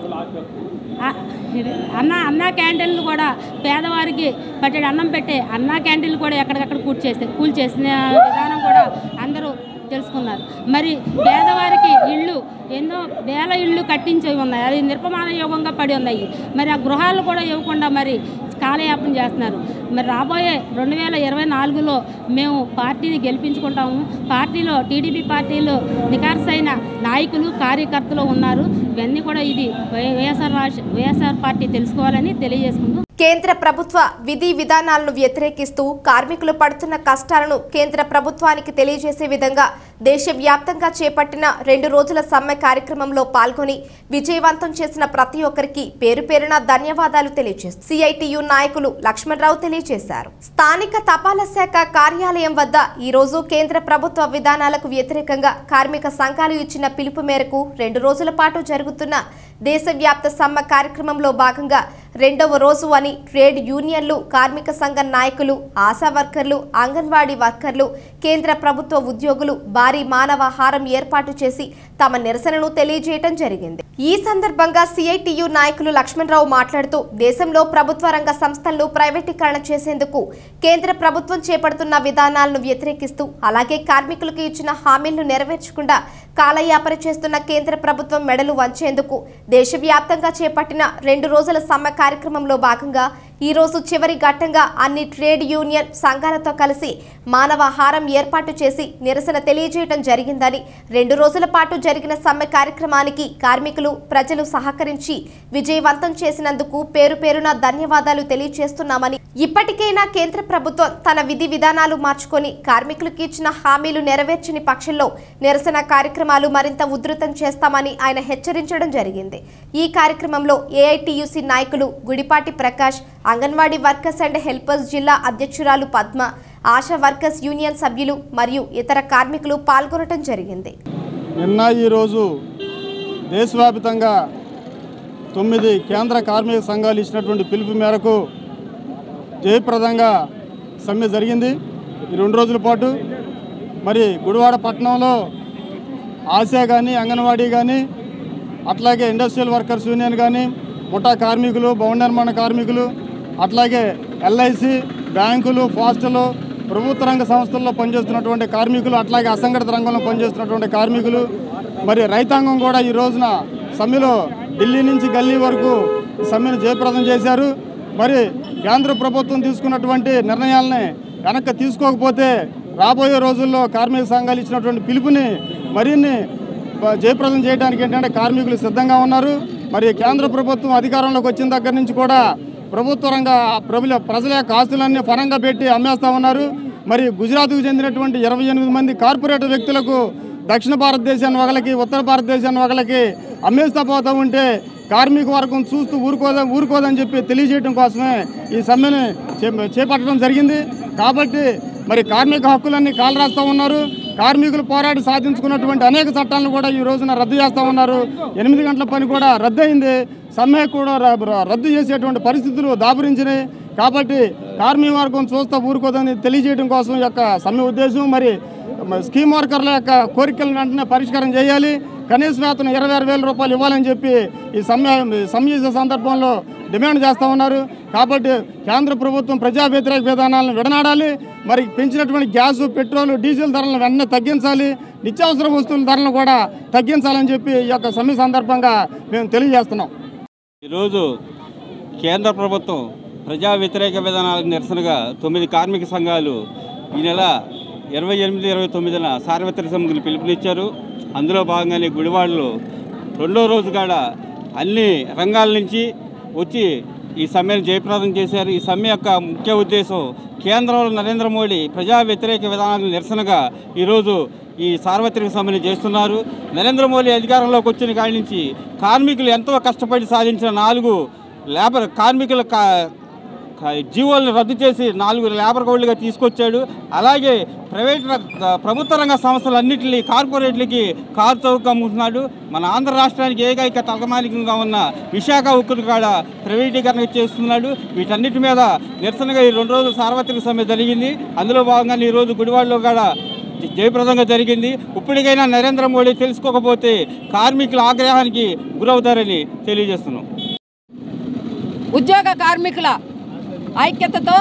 ఆ- అన్న అన్నా క్యాంటీన్లు కూడా పేదవారికి పట్టెడు అన్నం పెట్టే అన్నా క్యాంటీన్లు కూడా ఎక్కడికక్కడ కూర్చేస్తే కూల్చేసిన విధానం కూడా అందరూ తెలుసుకున్నారు మరి పేదవారికి ఇళ్ళు ఎన్నో వేల ఇళ్ళు కట్టించేవి ఉన్నాయి అది నిర్పమాన యోగంగా పడి ఉన్నాయి మరి ఆ గృహాలు కూడా ఇవ్వకుండా మరి కాలయాపన చేస్తున్నారు మరి రాబోయే రెండు వేల ఇరవై నాలుగులో మేము పార్టీని గెలిపించుకుంటాము పార్టీలో టీడీపీ పార్టీలో నికార్సైన నాయకులు కార్యకర్తలు ఉన్నారు ఇవన్నీ కూడా ఇది వై- వైఎస్ఆర్ రాష్ట్ర వైఎస్ఆర్ పార్టీ తెలుసుకోవాలని తెలియజేసుకుంటూ కేంద్ర ప్రభుత్వ విధి విధానాలను వ్యతిరేకిస్తూ కార్మికులు పడుతున్న కష్టాలను కేంద్ర ప్రభుత్వానికి తెలియజేసే విధంగా దేశవ్యాప్తంగా చేపట్టిన రెండు రోజుల సమ్మె కార్యక్రమంలో పాల్గొని విజయవంతం చేసిన ప్రతి ఒక్కరికి పేరు పేరున ధన్యవాదాలు తెలియజేస్తారు సిఐటియు నాయకులు లక్ష్మణరావు తెలియజేశారు స్థానిక తపాలా శాఖ కార్యాలయం వద్ద ఈ రోజు కేంద్ర ప్రభుత్వ విధానాలకు వ్యతిరేకంగా కార్మిక సంఘాలు ఇచ్చిన పిలుపు మేరకు రెండు రోజుల పాటు జరుగుతున్న దేశవ్యాప్త సమ్మె కార్యక్రమంలో భాగంగా రెండవ రోజు అని ట్రేడ్ యూనియన్లు కార్మిక సంఘ నాయకులు ఆశా వర్కర్లు అంగన్వాడీ వర్కర్లు కేంద్ర ప్రభుత్వ ఉద్యోగులు భారీ మానవాహారం ఏర్పాటు చేసి తమ నిరసనను తెలియజేయటం జరిగింది ఈ సందర్భంగా సిఐటియు నాయకులు లక్ష్మణరావు మాట్లాడుతూ దేశంలో ప్రభుత్వ రంగ సంస్థలను ప్రైవేటీకరణ చేసేందుకు కేంద్ర ప్రభుత్వం చేపడుతున్న విధానాలను వ్యతిరేకిస్తూ అలాగే కార్మికులకు ఇచ్చిన హామీలను నెరవేర్చకుండా కాలయాపన చేస్తున్న కేంద్ర ప్రభుత్వం మెడలు వంచేందుకు దేశవ్యాప్తంగా చేపట్టిన రెండు రోజుల సమ్మె కార్యక్రమంలో భాగంగా ఈ రోజు చివరి ఘట్టంగా అన్ని ట్రేడ్ యూనియన్ సంఘాలతో కలిసి మానవాహారం ఏర్పాటు చేసి నిరసన తెలియజేయడం జరిగిందని రెండు రోజుల పాటు జరిగిన సమ్మె కార్యక్రమానికి కార్మికులు ప్రజలు సహకరించి విజయవంతం చేసినందుకు పేరు పేరున ధన్యవాదాలు తెలియజేస్తున్నామని ఇప్పటికైనా కేంద్ర ప్రభుత్వం తన విధి విధానాలు మార్చుకొని కార్మికులకు ఇచ్చిన హామీలు నెరవేర్చని పక్షంలో నిరసన కార్యక్రమాలు మరింత ఉధృతం చేస్తామని ఆయన హెచ్చరించడం జరిగింది ఈ కార్యక్రమంలో ఏఐటియుసి నాయకులు Gudipati Prakash anganwadi workers and helpers జిల్లా అధ్యక్షురాలు పద్మ ఆశా వర్కర్స్ యూనియన్ సభ్యులు మరియు ఇతర కార్మికులు పాల్గొనడం జరిగింది నిన్న ఈరోజు దేశవ్యాప్తంగా తొమ్మిది కేంద్ర కార్మిక సంఘాలు ఇచ్చినటువంటి పిలుపు మేరకు జయప్రదంగా సమ్మె జరిగింది ఈ రెండు రోజుల పాటు మరి గుడివాడ పట్టణంలో ఆశా కానీ అంగన్వాడీ కానీ అట్లాగే ఇండస్ట్రియల్ వర్కర్స్ యూనియన్ కానీ ముఠా కార్మికులు భవన నిర్మాణ కార్మికులు అట్లాగే ఎల్ఐసి బ్యాంకులు పోస్టలు ప్రభుత్వ రంగ సంస్థల్లో పనిచేస్తున్నటువంటి కార్మికులు అట్లాగే అసంఘటిత రంగంలో పనిచేస్తున్నటువంటి కార్మికులు మరి రైతాంగం కూడా ఈ రోజున సమ్మెలో ఢిల్లీ నుంచి గల్లీ వరకు ఈ సమ్మెను జయప్రదం చేశారు మరి కేంద్ర ప్రభుత్వం తీసుకున్నటువంటి నిర్ణయాలని వెనక్కి తీసుకోకపోతే రాబోయే రోజుల్లో కార్మిక సంఘాలు ఇచ్చినటువంటి పిలుపుని మరిన్ని బ- జయప్రదం చేయడానికి ఏంటంటే కార్మికులు సిద్ధంగా ఉన్నారు మరి కేంద్ర ప్రభుత్వం అధికారంలోకి వచ్చిన దగ్గర నుంచి కూడా ప్రభుత్వ రంగ ప్రభుల ప్రజల యొక్క ఆస్తులన్నీ పరంగా పెట్టి అమ్మేస్తా ఉన్నారు మరి గుజరాత్కు చెందినటువంటి ఇరవై ఎనిమిది మంది కార్పొరేట్ వ్యక్తులకు దక్షిణ భారతదేశాన్ని ఒకళ్ళకి ఉత్తర భారతదేశాన్ని ఒకళ్ళకి అమ్మేస్తా పోతూ ఉంటే కార్మిక వర్గం చూస్తూ ఊరుకోదా ఊరుకోదని చెప్పి తెలియజేయడం కోసమే ఈ సమ్మెను చే- చేపట్టడం జరిగింది కాబట్టి మరి కార్మిక హక్కులన్నీ కాలు రాస్తూ ఉన్నారు కార్మికులు పోరాడి సాధించుకున్నటువంటి అనేక చట్టాలను కూడా ఈ రోజున రద్దు చేస్తూ ఉన్నారు ఎనిమిది గంటల పని కూడా రద్దు అయింది సమ్మె కూడా ర- ర- రద్దు చేసేటువంటి పరిస్థితులు దాపురించినాయి కాబట్టి కార్మిక వర్గం చూస్తూ ఊరుకోదని తెలియజేయడం కోసం ఈ యొక్క సమ్మె ఉద్దేశం మరి మ- స్కీమ్ వర్కర్ల యొక్క కోరికలను వెంటనే పరిష్కారం చేయాలి కనీస వేతనం ఇరవై ఆరు వేల రూపాయలు ఇవ్వాలని చెప్పి ఈ సమ్మె సమ్మె చేసే సందర్భంలో డిమాండ్ చేస్తూ ఉన్నారు కాబట్టి కేంద్ర ప్రభుత్వం ప్రజా వ్యతిరేక విధానాలను విడనాడాలి మరి పెంచినటువంటి గ్యాస్ పెట్రోల్ డీజిల్ ధరలను వెంటనే తగ్గించాలి నిత్యావసర వస్తువుల ధరలను కూడా తగ్గించాలని చెప్పి ఈ యొక్క సమ్మె సందర్భంగా మేము తెలియజేస్తున్నాం ఈరోజు కేంద్ర ప్రభుత్వం ప్రజా వ్యతిరేక విధానాలకు నిరసనగా తొమ్మిది కార్మిక సంఘాలు ఈ నెల ఇరవై ఎనిమిది ఇరవై తొమ్మిదిన సార్వత్రిక సమ్మెకు పిలుపునిచ్చారు అందులో భాగంగానే గుడివాడలో రెండో రోజు కాడ అన్ని రంగాల నుంచి వచ్చి ఈ సమ్మెను జయప్రదం చేశారు ఈ సమ్మె యొక్క ముఖ్య ఉద్దేశం కేంద్రంలో నరేంద్ర మోడీ ప్రజా వ్యతిరేక విధానాలకు నిరసనగా ఈరోజు ఈ సార్వత్రిక సమ్మెను చేస్తున్నారు నరేంద్ర మోడీ అధికారంలోకి వచ్చిన కాడి నుంచి కార్మికులు ఎంతో కష్టపడి సాధించిన నాలుగు లేబర్ కార్మికుల కా కా- జీవోలను రద్దు చేసి నాలుగు లేబర్ కోడ్లుగా తీసుకొచ్చాడు అలాగే ప్రైవేట్ ర- ప్రభుత్వ రంగ సంస్థలన్నింటినీ కార్పొరేట్లకి కారు చౌక అమ్ముతున్నాడు మన ఆంధ్ర రాష్ట్రానికి ఏకైక తలమానికంగా ఉన్న విశాఖ ఉక్కును కాడ ప్రైవేటీకరణ చేస్తున్నాడు వీటన్నిటి మీద నిరసనగా ఈ రెండు రోజులు సార్వత్రిక సమ్మె జరిగింది అందులో భాగంగా ఈరోజు గుడివాడలో కాడ జయప్రదంగా జరిగింది ఇప్పటికైనా నరేంద్ర మోడీ తెలుసుకోకపోతే కార్మికుల ఆగ్రహానికి గురవుతారని తెలియజేస్తున్నాం ఉద్యోగ కార్మికుల ఐక్యతతో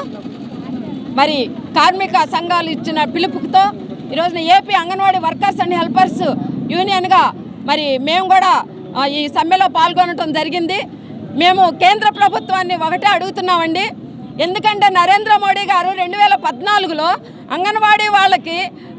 మరి కార్మిక సంఘాలు ఇచ్చిన పిలుపుతో ఈరోజున AP anganwadi workers and helpers యూనియన్గా మరి మేము కూడా ఆ, ఈ సమ్మెలో పాల్గొనడం జరిగింది మేము కేంద్ర ప్రభుత్వాన్ని ఒకటే అడుగుతున్నామండి ఎందుకంటే నరేంద్ర మోడీ గారు రెండు వేల పద్నాలుగులో అంగన్వాడీ వాళ్ళకి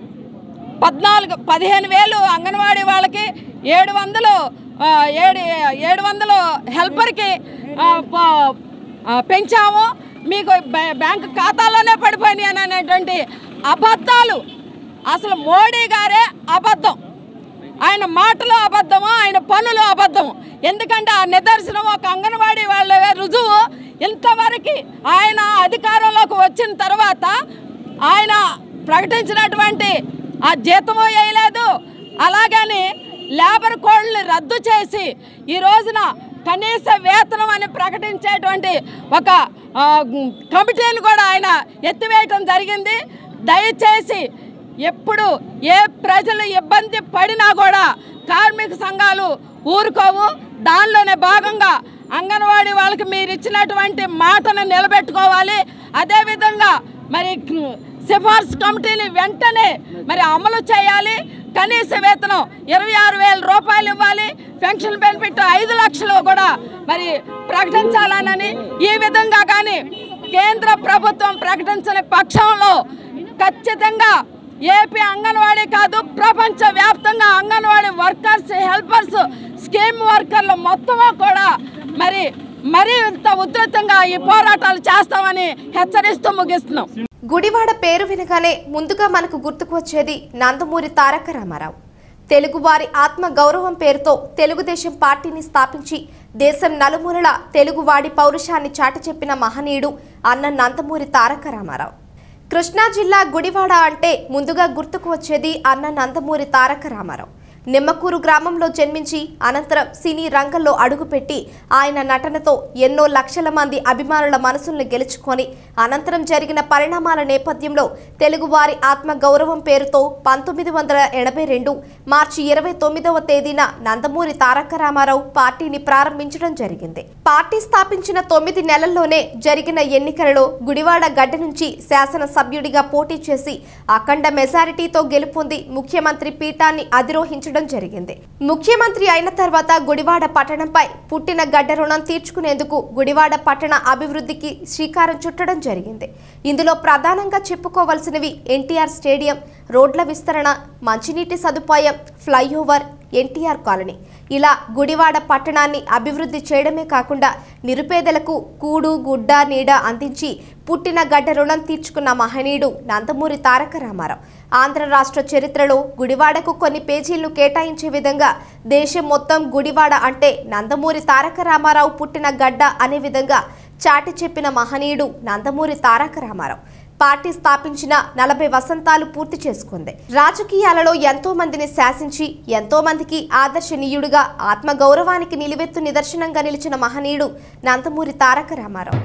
పద్నాలుగు పదిహేను వేలు అంగన్వాడీ వాళ్ళకి ఏడు వందలు ఆ, ఏడు ఏడు వందలు హెల్పర్కి ఆ, ప- ఆ, పెంచాము మీకు బ్యా- బ్యాంకు ఖాతాలోనే పడిపోయినాయి అని అనేటువంటి అబద్ధాలు అసలు మోడీ గారే అబద్ధం ఆయన మాటలు అబద్ధము ఆయన పనులు అబద్ధము ఎందుకంటే ఆ నిదర్శనం ఒక అంగన్వాడీ వాళ్ళ రుజువు ఇంతవరకు ఆయన అధికారంలోకి వచ్చిన తర్వాత ఆయన ప్రకటించినటువంటి ఆ జీతము వేయలేదు అలాగని లేబర్ కోడ్ని రద్దు చేసి ఈ రోజున కనీస వేతనం అని ప్రకటించేటువంటి ఒక ఆ, కమిటీని కూడా ఆయన ఎత్తివేయటం జరిగింది దయచేసి ఎప్పుడు ఏ ప్రజలు ఇబ్బంది పడినా కూడా కార్మిక సంఘాలు ఊరుకోవు దానిలోనే భాగంగా అంగన్వాడీ వాళ్ళకి మీరు ఇచ్చినటువంటి మాటను నిలబెట్టుకోవాలి అదేవిధంగా మరి సిఫార్సు కమిటీని వెంటనే మరి అమలు చేయాలి కనీస వేతనం ఇరవై ఆరు వేల రూపాయలు ఇవ్వాలి పెన్షన్ బెనిఫిట్ ఐదు లక్షలు కూడా మరి ప్రకటించాలనని ఈ విధంగా కానీ కేంద్ర ప్రభుత్వం ప్రకటించిన పక్షంలో ఖచ్చితంగా ఏపీ అంగన్వాడీ కాదు ప్రపంచ వ్యాప్తంగా అంగన్వాడీ వర్కర్స్ హెల్పర్స్ స్కీమ్ వర్కర్లు మొత్తము కూడా మరి మరీ ఇంత ఉధృతంగా ఈ పోరాటాలు చేస్తామని హెచ్చరిస్తూ ముగిస్తున్నాం గుడివాడ పేరు వినగానే ముందుగా మనకు గుర్తుకు వచ్చేది నందమూరి తారక రామారావు తెలుగువారి ఆత్మ గౌరవం పేరుతో తెలుగుదేశం పార్టీని స్థాపించి దేశం నలుమూలల తెలుగువాడి పౌరుషాన్ని చాటి చెప్పిన మహనీయుడు అన్న నందమూరి తారక రామారావు కృష్ణా జిల్లా గుడివాడ అంటే ముందుగా గుర్తుకు వచ్చేది అన్న నందమూరి తారక రామారావు నిమ్మకూరు గ్రామంలో జన్మించి అనంతరం సినీ రంగంలో అడుగుపెట్టి ఆయన నటనతో ఎన్నో లక్షల మంది అభిమానుల మనసుల్ని గెలుచుకొని అనంతరం జరిగిన పరిణామాల నేపథ్యంలో తెలుగువారి ఆత్మ గౌరవం పేరుతో పంతొమ్మిది వందల ఎనభై రెండు మార్చి ఇరవై తొమ్మిదవ తేదీన నందమూరి తారక రామారావు పార్టీని ప్రారంభించడం జరిగింది పార్టీ స్థాపించిన తొమ్మిది నెలల్లోనే జరిగిన ఎన్నికలలో గుడివాడ గడ్డ నుంచి శాసనసభ్యుడిగా పోటీ చేసి అఖండ మెజారిటీతో గెలుపొంది ముఖ్యమంత్రి పీఠాన్ని అధిరోహించడం జరిగింది ముఖ్యమంత్రి అయిన తర్వాత గుడివాడ పట్టణంపై పుట్టిన గడ్డ రుణం తీర్చుకునేందుకు గుడివాడ పట్టణ అభివృద్ధికి శ్రీకారం చుట్టడం జరిగింది ఇందులో ప్రధానంగా చెప్పుకోవలసినవి ఎన్టీఆర్ స్టేడియం రోడ్ల విస్తరణ మంచినీటి సదుపాయం ఫ్లైఓవర్ ఎన్టీఆర్ కాలనీ ఇలా గుడివాడ పట్టణాన్ని అభివృద్ధి చేయడమే కాకుండా నిరుపేదలకు కూడు గుడ్డ నీడ అందించి పుట్టిన గడ్డ రుణం తీర్చుకున్న మహనీయుడు నందమూరి తారక రామారావు ఆంధ్ర రాష్ట్ర చరిత్రలో గుడివాడకు కొన్ని పేజీలను కేటాయించే విధంగా దేశం మొత్తం గుడివాడ అంటే నందమూరి తారక రామారావు పుట్టిన గడ్డ అనే విధంగా చాటి చెప్పిన మహనీయుడు నందమూరి తారక రామారావు పార్టీ స్థాపించిన నలభై వసంతాలు పూర్తి చేసుకుంది రాజకీయాలలో ఎంతో మందిని శాసించి ఎంతో మందికి ఆదర్శనీయుడిగా ఆత్మగౌరవానికి నిలువెత్తు నిదర్శనంగా నిలిచిన మహనీయుడు నందమూరి తారక రామారావు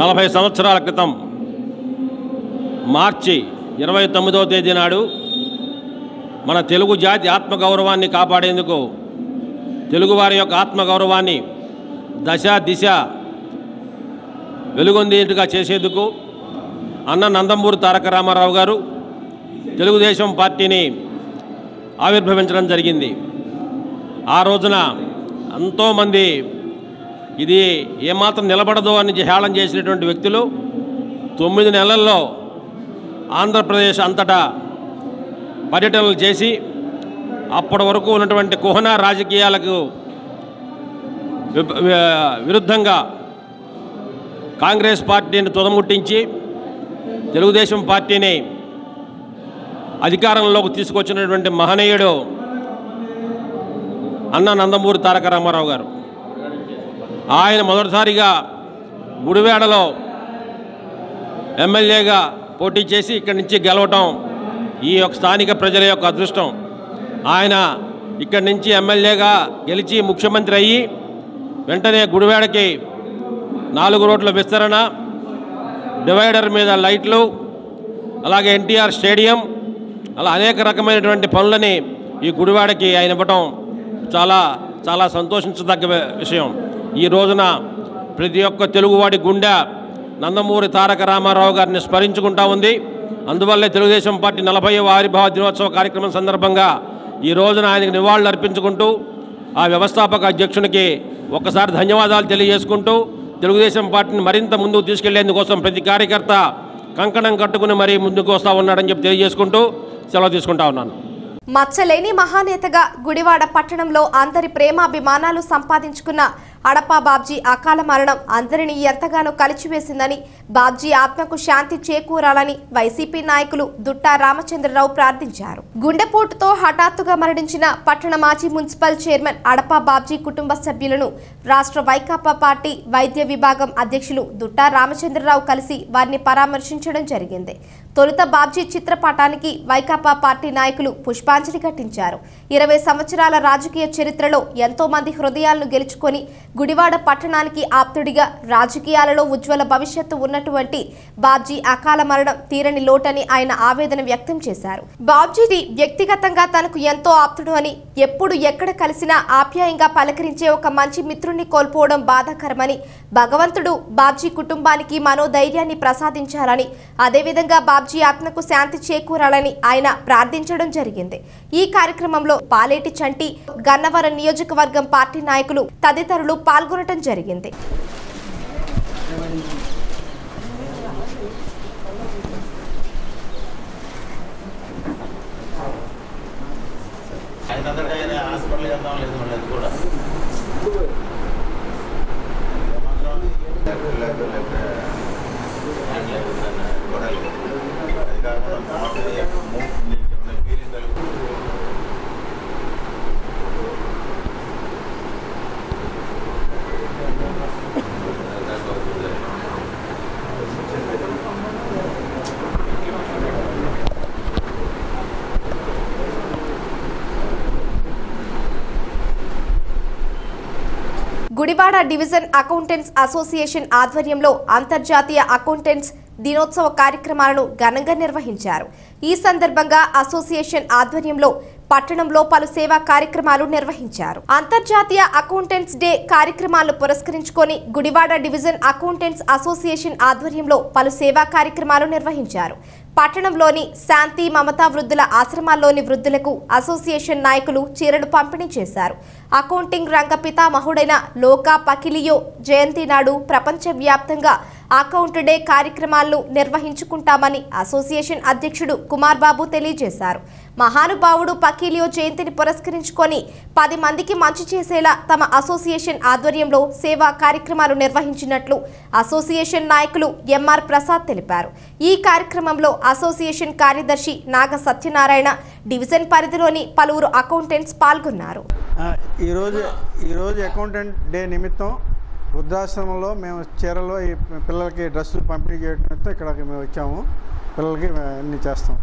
నలభై సంవత్సరాల క్రితం మార్చి ఇరవై తొమ్మిదవ తేదీ నాడు మన తెలుగు జాతి ఆత్మగౌరవాన్ని కాపాడేందుకు తెలుగువారి యొక్క ఆత్మగౌరవాన్ని దశ దిశ వెలుగొందేట్టుగా చేసేందుకు అన్న నందమూరి తారక రామారావు గారు తెలుగుదేశం పార్టీని ఆవిర్భవించడం జరిగింది ఆ రోజున ఎంతోమంది ఇది ఏమాత్రం నిలబడదు అని హేళన చేసినటువంటి వ్యక్తులు తొమ్మిది నెలల్లో ఆంధ్రప్రదేశ్ అంతటా పర్యటనలు చేసి అప్పటి వరకు ఉన్నటువంటి కుహన రాజకీయాలకు విప- వి- విరుద్ధంగా కాంగ్రెస్ పార్టీని తుదముట్టించి తెలుగుదేశం పార్టీని అధికారంలోకి తీసుకొచ్చినటువంటి మహనీయుడు అన్న నందమూరి తారక రామారావు గారు ఆయన మొదటిసారిగా గుడివాడలో ఎమ్మెల్యేగా పోటీ చేసి ఇక్కడి నుంచి గెలవటం ఈ యొక్క స్థానిక ప్రజల యొక్క అదృష్టం ఆయన ఇక్కడి నుంచి ఎమ్మెల్యేగా గెలిచి ముఖ్యమంత్రి అయ్యి వెంటనే గుడివాడకి నాలుగు రోడ్ల విస్తరణ డివైడర్ మీద లైట్లు అలాగే ఎన్టీఆర్ స్టేడియం అలా అనేక రకమైనటువంటి పనులని ఈ గుడివాడకి ఆయన ఇవ్వటం చాలా చాలా సంతోషించదగ్గ వి- విషయం ఈ రోజున ప్రతి ఒక్క తెలుగువాడి గుండె నందమూరి తారక రామారావు గారిని స్మరించుకుంటా ఉంది అందువల్లే తెలుగుదేశం పార్టీ నలభైవ ఆవిర్భావ దినోత్సవ కార్యక్రమం సందర్భంగా ఈ రోజున ఆయనకు నివాళులు అర్పించుకుంటూ ఆ వ్యవస్థాపక అధ్యక్షునికి ఒక్కసారి ధన్యవాదాలు తెలియజేసుకుంటూ తెలుగుదేశం పార్టీని మరింత ముందుకు తీసుకెళ్లేందుకోసం ప్రతి కార్యకర్త కంకణం కట్టుకుని మరీ ముందుకు వస్తూ ఉన్నాడని చెప్పి తెలియజేసుకుంటూ సెలవు తీసుకుంటా ఉన్నాను మచ్చలేని మహానేతగా గుడివాడ పట్టణంలో అందరి ప్రేమాభిమానాలు సంపాదించుకున్న అడపా బాబ్జీ అకాల మరణం అందరినీ ఎంతగానో కలిచివేసిందని బాబ్జీ ఆత్మకు శాంతి చేకూరాలని వైసీపీ నాయకులు దుట్టా రామచంద్రరావు ప్రార్థించారు గుండెపోటుతో హఠాత్తుగా మరణించిన పట్టణ మాజీ మున్సిపల్ చైర్మన్ అడపా బాబ్జీ కుటుంబ సభ్యులను రాష్ట్ర వైకాపా పార్టీ వైద్య విభాగం అధ్యక్షులు దుట్టా రామచంద్రరావు కలిసి వారిని పరామర్శించడం జరిగింది తొలుత బాబ్జీ చిత్రపటానికి వైకాపా పార్టీ నాయకులు పుష్పాంజలి ఘటించారు ఇరవై సంవత్సరాల రాజకీయ చరిత్రలో ఎంతో మంది హృదయాలను గెలుచుకొని గుడివాడ పట్టణానికి ఆప్తుడిగా రాజకీయాలలో ఉజ్వల భవిష్యత్తు ఉన్నటువంటి బాబ్జీ అకాల మరణం తీరని లోటని ఆయన ఆవేదన వ్యక్తం చేశారు బాబ్జీది వ్యక్తిగతంగా తనకు ఎంతో ఆప్తుడు అని ఎప్పుడు ఎక్కడ కలిసినా ఆప్యాయంగా పలకరించే ఒక మంచి మిత్రుణ్ణి కోల్పోవడం బాధాకరమని భగవంతుడు బాబ్జీ కుటుంబానికి మనోధైర్యాన్ని ప్రసాదించాలని అదేవిధంగా బాబ్జీ ఆత్మకు శాంతి చేకూరాలని ఆయన ప్రార్థించడం జరిగింది ఈ కార్యక్రమంలో పాలేటి చంటి గన్నవరం నియోజకవర్గం పార్టీ నాయకులు తదితరులు పాల్గొనడం జరిగింది హాస్పిటల్ వెళ్దాం లేదు మళ్ళీ అది కూడా అది కాకుండా మామూలుగా మూవ్ ఫీలింగ్ కలుగుతుంది గుడివాడ డివిజన్ అకౌంటెంట్స్ అసోసియేషన్ ఆధ్వర్యంలో అంతర్జాతీయ అకౌంటెంట్స్ దినోత్సవ కార్యక్రమాలను ఘనంగా నిర్వహించారు ఈ సందర్భంగా అసోసియేషన్ ఆధ్వర్యంలో పట్టణంలో పలు సేవా కార్యక్రమాలు నిర్వహించారు అంతర్జాతీయ అకౌంటెంట్స్ డే కార్యక్రమాలను పురస్కరించుకొని గుడివాడ డివిజన్ అకౌంటెంట్స్ అసోసియేషన్ ఆధ్వర్యంలో పలు సేవా కార్యక్రమాలు నిర్వహించారు పట్టణంలోని శాంతి మమతా వృద్ధుల ఆశ్రమాల్లోని వృద్ధులకు అసోసియేషన్ నాయకులు చీరలు పంపిణీ చేశారు అకౌంటింగ్ రంగ పితామహుడైన లోకా పకిలియో జయంతి నాడు ప్రపంచవ్యాప్తంగా అకౌంట్ డే కార్యక్రమాలను నిర్వహించుకుంటామని అసోసియేషన్ అధ్యక్షుడు కుమార్ బాబు తెలియజేశారు మహానుభావుడు పకీలియో జయంతిని పురస్కరించుకొని పది మందికి మంచి చేసేలా తమ అసోసియేషన్ ఆధ్వర్యంలో సేవా కార్యక్రమాలు నిర్వహించినట్లు అసోసియేషన్ నాయకులు ఎంఆర్ ప్రసాద్ తెలిపారు ఈ కార్యక్రమంలో అసోసియేషన్ కార్యదర్శి నాగ సత్యనారాయణ డివిజన్ పరిధిలోని పలువురు అకౌంటెంట్స్ పాల్గొన్నారు ఆ, ఈరోజు ఈరోజు అకౌంటెంట్ డే నిమిత్తం వృద్ధాశ్రమంలో మేము చీరలో ఈ పిల్లలకి డ్రెస్సులు పంపిణీ చేయడం నిమిత్తం ఇక్కడికి మేము వచ్చాము పిల్లలకి అన్నీ చేస్తాం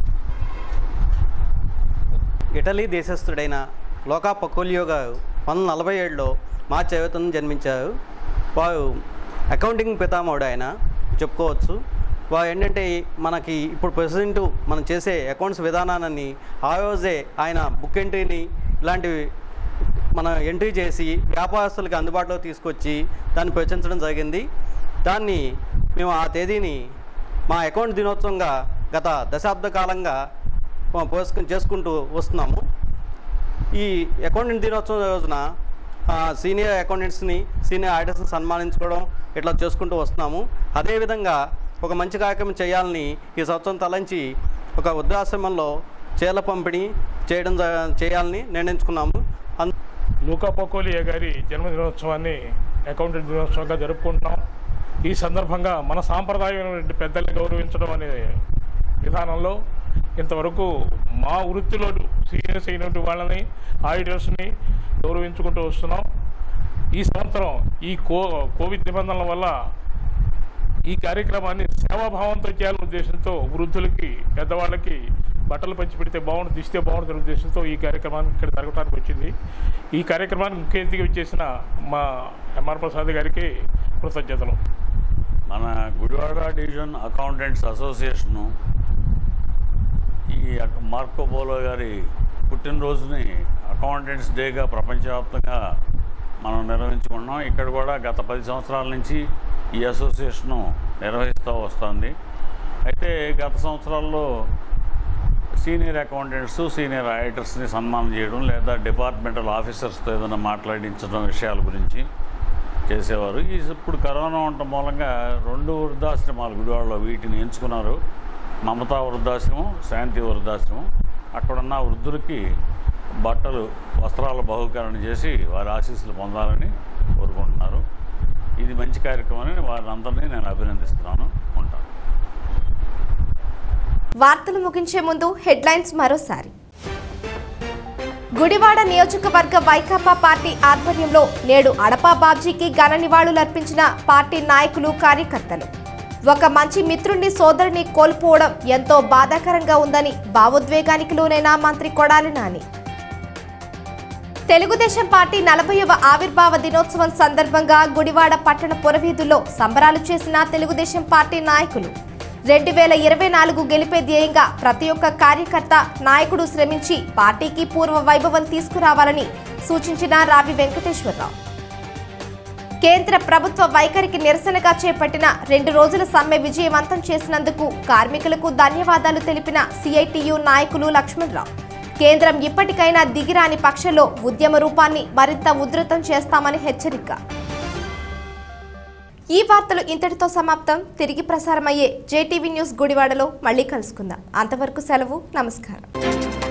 ఇటలీ దేశస్థుడైన లోకా పకోలియో గారు పంతొమ్మిది నలభై ఏడులో మార్చి ఐవతొమ్మిది జన్మించారు వారు అకౌంటింగ్ పితామహుడు ఆయన చెప్పుకోవచ్చు వా ఏంటంటే మనకి ఇప్పుడు ప్రెసిడెంట్ మనం చేసే అకౌంట్స్ విధానాన్ని ఆ రోజే ఆయన బుక్ ఎంట్రీని ఇలాంటివి మన ఎంట్రీ చేసి వ్యాపారస్తులకి అందుబాటులో తీసుకొచ్చి దాన్ని ప్రచురించడం జరిగింది దాన్ని మేము ఆ తేదీని మా అకౌంట్ దినోత్సవంగా గత దశాబ్ద కాలంగా ఆ, పురస్క చేసుకుంటూ వస్తున్నాము ఈ అకౌంటెంట్ దినోత్సవం రోజున ఆ, సీనియర్ అకౌంటెంట్స్ని సీనియర్ ఆడిటర్స్ని సన్మానించుకోవడం ఇట్లా చేసుకుంటూ వస్తున్నాము అదేవిధంగా ఒక మంచి కార్యక్రమం చేయాలని ఈ సంవత్సరం తలంచి ఒక వృద్ధాశ్రమంలో చేల పంపిణీ చేయడం జ- చేయాలని నిర్ణయించుకున్నాము అన్- లూకా పొకోలియా గారి జన్మదినోత్సవాన్ని అకౌంటెంట్ దినోత్సవంగా జరుపుకుంటున్నాం ఈ సందర్భంగా మన సాంప్రదాయమైనటువంటి పెద్దల్ని గౌరవించడం అనే విధానంలో ఇంతవరకు మా వృత్తిలో సీనియర్స్ అయినటువంటి వాళ్ళని ఆడిటర్స్ని గౌరవించుకుంటూ వస్తున్నాం ఈ సంవత్సరం ఈ కో కోవిడ్ నిబంధనల వల్ల ఈ కార్యక్రమాన్ని సేవాభావంతో చేయాలనే ఉద్దేశంతో వృద్ధులకి పెద్దవాళ్ళకి బట్టలు పంచి పెడితే బాగుంటుంది ఇస్తే బాగుంటుంది ఉద్దేశంతో ఈ కార్యక్రమానికి ఇక్కడ జరగడానికి వచ్చింది ఈ కార్యక్రమానికి ముఖ్య అతిథిగా ఇచ్చేసిన మా ఎంఆర్ ప్రసాద్ గారికి కృతజ్ఞతలు మన గుడివాడ డివిజన్ అకౌంటెంట్స్ అసోసియేషను ఈ అక- మార్కో పోలో గారి పుట్టినరోజుని అకౌంటెంట్స్ డేగా ప్రపంచవ్యాప్తంగా మనం నిర్వహించుకున్నాం ఇక్కడ కూడా గత పది సంవత్సరాల నుంచి ఈ అసోసియేషను నిర్వహిస్తూ వస్తుంది అయితే గత సంవత్సరాల్లో సీనియర్ అకౌంటెంట్స్ సీనియర్ ఆడిటర్స్ని సన్మానం చేయడం లేదా డిపార్ట్మెంటల్ ఆఫీసర్స్తో ఏదైనా మాట్లాడించడం విషయాల గురించి చేసేవారు ఈ ఇప్పుడు కరోనా ఉండటం మూలంగా రెండు వృద్ధాశ్రమాలు గుడివాడలో వీటిని ఎంచుకున్నారు మమతా వృద్ధాశ్రమం శాంతి వృద్ధాశ్రమం అక్కడున్న వృద్ధులకి బట్టలు వస్త్రాల బహుకరణ చేసి వారి ఆశీస్సులు పొందాలని కోరుకుంటున్నారు ఇది మంచి కార్యక్రమం అని వారందరినీ నేను అభినందిస్తున్నాను ఉంటాను వార్తలు ముగించే ముందు హెడ్లైన్స్ మరోసారి గుడివాడ నియోజకవర్గ వైకాపా పార్టీ ఆధ్వర్యంలో నేడు అడపా బాబ్జీకి ఘన నివాళులర్పించిన పార్టీ నాయకులు కార్యకర్తలు ఒక మంచి మిత్రుణ్ణి సోదరుని కోల్పోవడం ఎంతో బాధాకరంగా ఉందని భావోద్వేగానికి లోనైన మంత్రి కొడాలి నాని తెలుగుదేశం పార్టీ నలభైవ ఆవిర్భావ దినోత్సవం సందర్భంగా గుడివాడ పట్టణ పురవీధుల్లో సంబరాలు చేసిన తెలుగుదేశం పార్టీ నాయకులు రెండు వేల ఇరవై నాలుగు గెలిపే ధ్యేయంగా ప్రతి ఒక్క కార్యకర్త నాయకుడు శ్రమించి పార్టీకి పూర్వ వైభవం తీసుకురావాలని సూచించిన రావి వెంకటేశ్వరరావు కేంద్ర ప్రభుత్వ వైఖరికి నిరసనగా చేపట్టిన రెండు రోజుల సమ్మె విజయవంతం చేసినందుకు కార్మికులకు ధన్యవాదాలు తెలిపిన సిఐటియు నాయకులు లక్ష్మణరావు కేంద్రం ఇప్పటికైనా దిగిరాని పక్షంలో ఉద్యమ రూపాన్ని మరింత ఉధృతం చేస్తామని హెచ్చరిక ఈ వార్తలు ఇంతటితో సమాప్తం తిరిగి ప్రసారమయ్యే జేటీవీ న్యూస్ గుడివాడలో మళ్ళీ కలుసుకుందాం అంతవరకు సెలవు నమస్కారం